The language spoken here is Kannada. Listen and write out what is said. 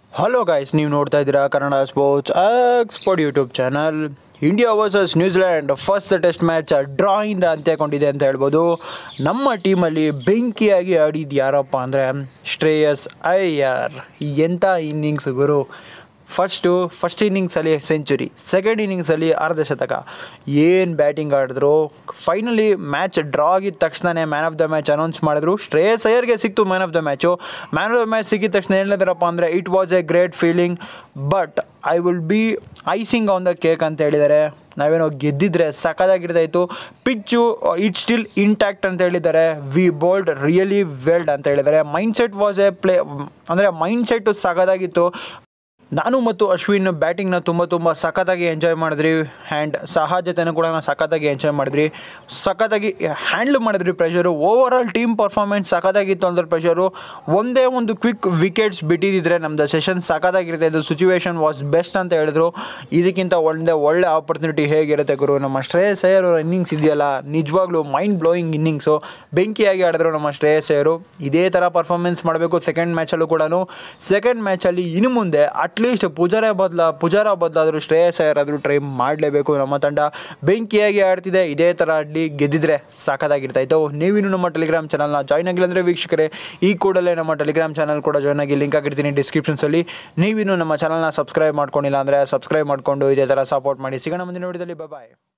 ಹಲೋ ಗಾಯ್ಸ್ ನೀವು ನೋಡ್ತಾ ಇದ್ದೀರಾ Kannada sports export YouTube channel India versus New Zealand first test match ಡ್ರಾಯಿಂದ ಅಂತ್ಯಕೊಂಡಿದೆ ಅಂತ ಹೇಳ್ಬೋದು ನಮ್ಮ ಟೀಮಲ್ಲಿ ಬೆಂಕಿಯಾಗಿ ಆಡಿದ್ದು ಯಾರಪ್ಪ ಅಂದರೆ ಶ್ರೇಯಸ್ ಅಯ್ಯರ್ ಎಂಥ ಇನ್ನಿಂಗ್ಸ್ ಗುರು ಫಸ್ಟು ಫಸ್ಟ್ ಇನ್ನಿಂಗ್ಸಲ್ಲಿ ಸೆಂಚುರಿ ಸೆಕೆಂಡ್ ಇನ್ನಿಂಗ್ಸಲ್ಲಿ ಅರ್ಧ ಶತಕ ಏನು ಬ್ಯಾಟಿಂಗ್ ಆಡಿದ್ರು ಫೈನಲಿ ಮ್ಯಾಚ್ ಡ್ರಾ ಆಗಿದ ತಕ್ಷಣವೇ man of the match announce ಮಾಡಿದ್ರು ಶ್ರೇಯಸ್ ಅಯ್ಯರ್ಗೆ ಸಿಕ್ತು man of the match man of the match ಸಿಕ್ಕಿದ ತಕ್ಷಣ ಹೇಳಿದಾರಪ್ಪ ಅಂದರೆ it was a great feeling but I will be icing on the cake ಅಂತ ಹೇಳಿದ್ದಾರೆ ನಾವೇನೋ ಗೆದ್ದಿದ್ರೆ ಸಖತ್ತಾಗಿರ್ತಾಯಿತ್ತು ಪಿಚ್ಚು ಇಟ್ ಸ್ಟಿಲ್ ಇಂಟ್ಯಾಕ್ಟ್ ಅಂತ ಹೇಳಿದ್ದಾರೆ ವಿ ಬೋಲ್ಡ್ ರಿಯಲಿ ವೆಲ್ಡ್ ಅಂತ ಹೇಳಿದ್ದಾರೆ ಮೈಂಡ್ಸೆಟ್ ವಾಸ್ ಎ ಪ್ಲೇ ಅಂದರೆ ಮೈಂಡ್ಸೆಟ್ಟು ಸಖತ್ತಾಗಿತ್ತು ನಾನು ಮತ್ತು ಅಶ್ವಿನ್ ಬ್ಯಾಟಿಂಗ್ನ ತುಂಬ ತುಂಬ ಸಖತ್ತಾಗಿ ಎಂಜಾಯ್ ಮಾಡಿದ್ರಿ ಆ್ಯಂಡ್ ಸಹ ಜೊತೆನೂ ಕೂಡ ನಾವು ಸಖತ್ತಾಗಿ ಎಂಜಾಯ್ ಮಾಡಿದ್ರಿ ಸಖತ್ತಾಗಿ ಹ್ಯಾಂಡ್ಲ್ ಮಾಡಿದ್ರಿ pressure overall team performance ಸಖತ್ತಾಗಿತ್ತು ಅಂದ್ರೆ ಪ್ರೆಷರು ಒಂದೇ ಒಂದು ಕ್ವಿಕ್ ವಿಕೆಟ್ಸ್ ಬಿಟ್ಟಿದ್ದರೆ ನಮ್ಮದು ಸೆಷನ್ ಸಖತ್ತಾಗಿರುತ್ತೆ ಇದು ಸಿಚುವೇಶನ್ ವಾಸ್ ಬೆಸ್ಟ್ ಅಂತ ಹೇಳಿದ್ರು ಇದಕ್ಕಿಂತ ಒಂದೇ ಒಳ್ಳೆ ಆಪರ್ಚುನಿಟಿ ಹೇಗಿರುತ್ತೆ ಗುರು ನಮ್ಮ ಶ್ರೇಯಸ್ ಅಯ್ಯರ್ ಅವರ ಇನ್ನಿಂಗ್ಸ್ ಇದೆಯಲ್ಲ ನಿಜವಾಗ್ಲೂ ಮೈಂಡ್ ಬ್ಲೋಯಿಂಗ್ ಇನ್ನಿಂಗ್ಸು ಬೆಂಕಿಯಾಗಿ ಆಡಿದ್ರು ನಮ್ಮ ಶ್ರೇಯಸ್ ಅಯ್ಯರು ಇದೇ ಥರ ಪರ್ಫಾರ್ಮೆನ್ಸ್ ಮಾಡಬೇಕು ಸೆಕೆಂಡ್ ಮ್ಯಾಚಲ್ಲೂ ಕೂಡ ಸೆಕೆಂಡ್ ಮ್ಯಾಚಲ್ಲಿ ಇನ್ನು ಮುಂದೆ ಅಟ್ಲೀಸ್ಟ್ ಪೂಜಾರ ಬದಲ ಪೂಜಾರ ಬದಲಾದರೂ ಶ್ರೇಯಸ್ ಅಯ್ಯರ್ ಆದರೂ ಟ್ರೈ ಮಾಡಲೇಬೇಕು ನಮ್ಮ ತಂಡ ಬೆಂಕಿಯಾಗಿ ಆಡ್ತಿದೆ ಇದೇ ಥರ ಆಡಲಿ ಗೆದ್ದಿದ್ರೆ ಸಾಕಾಗಿರ್ತಾಯಿತ್ತು ನೀವಿನ್ನು ನಮ್ಮ ಟೆಲಿಗ್ರಾಮ್ ಚಾನಲ್ನ ಜಾಯ್ನ್ ಆಗಿಲ್ಲ ಅಂದರೆ ವೀಕ್ಷಕರೇ ಈ ಕೂಡಲೇ ನಮ್ಮ ಟೆಲಿಗ್ರಾಮ್ ಚಾನಲ್ ಕೂಡ ಜಾಯ್ನ್ ಆಗಿ ಲಿಂಕ್ ಆಗಿರ್ತೀನಿ ಡಿಸ್ಕ್ರಿಪ್ಷನ್ಸಲ್ಲಿ ನೀವಿನ್ನು ನಮ್ಮ ಚಾನಲ್ನ ಸಬ್ಸ್ಕ್ರೈಬ್ ಮಾಡ್ಕೊಂಡಿಲ್ಲ ಅಂದರೆ ಸಬ್ಸ್ಕ್ರೈಬ್ ಮಾಡಿಕೊಂಡು ಇದೇ ಥರ ಸಪೋರ್ಟ್ ಮಾಡಿ ಸಿಗೋಣ ಮುಂದಿನ ವಿಡಿಯೋದಲ್ಲಿ ಬಾಯ್